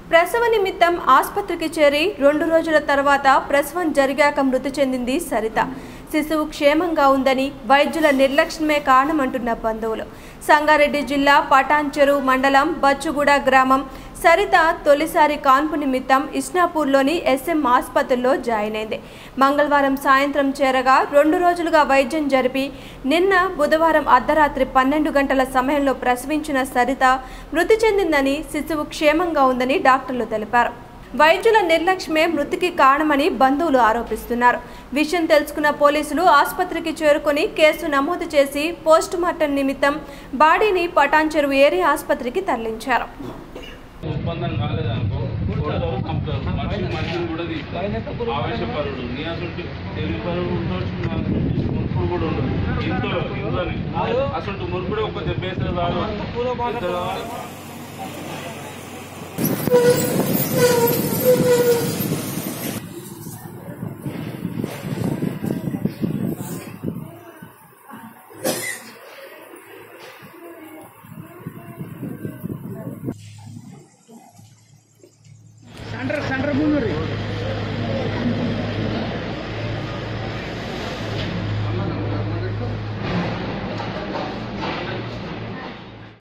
ప్రసవ నిమిత్తం ఆసుపత్రికి చేరి రెండు రోజుల తర్వాత ప్రసవం జరిగాక మృతి చెందింది సరిత శిశువు క్షేమంగా ఉందని వైద్యుల నిర్లక్ష్యమే కారణమంటున్న బంధువులు సంగారెడ్డి జిల్లా పటాన్చెరు మండలం బచ్చుగూడ గ్రామం సరిత తొలిసారి కాన్పు నిమిత్తం ఇస్నాపూర్లోని ఎస్ఎం ఆసుపత్రిలో జాయిన్ అయింది మంగళవారం సాయంత్రం చేరగా రెండు రోజులుగా వైద్యం జరిపి నిన్న బుధవారం అర్ధరాత్రి పన్నెండు గంటల సమయంలో ప్రసవించిన సరిత మృతి చెందిందని శిశువు క్షేమంగా ఉందని డాక్టర్లు తెలిపారు వైద్యుల నిర్లక్ష్యమే మృతికి కారణమని బంధువులు ఆరోపిస్తున్నారు విషయం తెలుసుకున్న పోలీసులు ఆసుపత్రికి చేరుకొని కేసు నమోదు చేసి పోస్టుమార్టం నిమిత్తం బాడీని పటాన్చెరు ఏరియా ఆసుపత్రికి తరలించారు ఒప్పందం కాలేదనుకో కొడతారు చంపుతారు మనిషి మనిషిని కూడా తీస్తారు ఆవేశపరుడు నీ అసలు తెలివిపరుడు ఉండొచ్చు నా అసలు మునుపుడు కూడా ఉండదు ఇంట్లో ఇంట్లోనే అసలు మునుపుడే ఒక దెబ్బేసిన రాదు